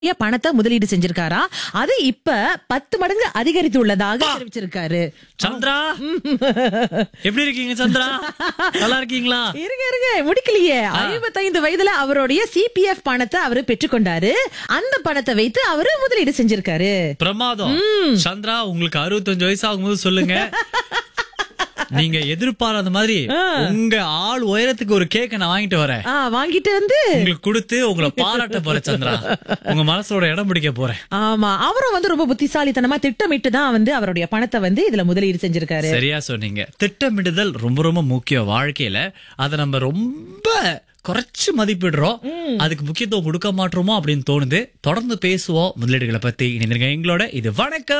நிறைய பணத்தை முதலீடு செஞ்சிருக்காரா அது இப்ப பத்து மடங்கு அதிகரித்துள்ளதாக தெரிவிச்சிருக்காரு சந்திரா எப்படி இருக்கீங்க சந்திரா நல்லா இருக்கீங்களா இருங்க இருங்க முடிக்கலையே ஐம்பத்தைந்து வயதுல அவருடைய சிபிஎஃப் பணத்தை அவரு பெற்றுக்கொண்டாரு அந்த பணத்தை வைத்து அவரு முதலீடு செஞ்சிருக்காரு பிரமாதம் சந்திரா உங்களுக்கு அறுபத்தஞ்சு வயசு ஆகும்போது சொல்லுங்க நீங்க எதிர்பாராத மாதிரி உங்க ஆள் உயரத்துக்கு ஒரு கேக்க நான் வாங்கிட்டு வரேன் ஆ வாங்கிட்டு வந்து உங்களுக்கு கொடுத்து உங்களை பாராட்ட போறேன் சந்திரா உங்க மனசோட இடம் பிடிக்க போறேன் ஆமா அவரும் வந்து ரொம்ப புத்திசாலித்தனமா திட்டமிட்டு தான் வந்து அவருடைய பணத்தை வந்து இதுல முதலீடு செஞ்சிருக்காரு சரியா சொன்னீங்க திட்டமிடுதல் ரொம்ப ரொம்ப முக்கியம் வாழ்க்கையில அதை நம்ம ரொம்ப குறைச்சு மதிப்பிடுறோம் அதுக்கு முக்கியத்துவம் கொடுக்க மாட்டோமோ அப்படின்னு தோணுது தொடர்ந்து பேசுவோம் முதலீடுகளை பத்தி இணைந்திருங்க எங்களோட இது வணக்கம்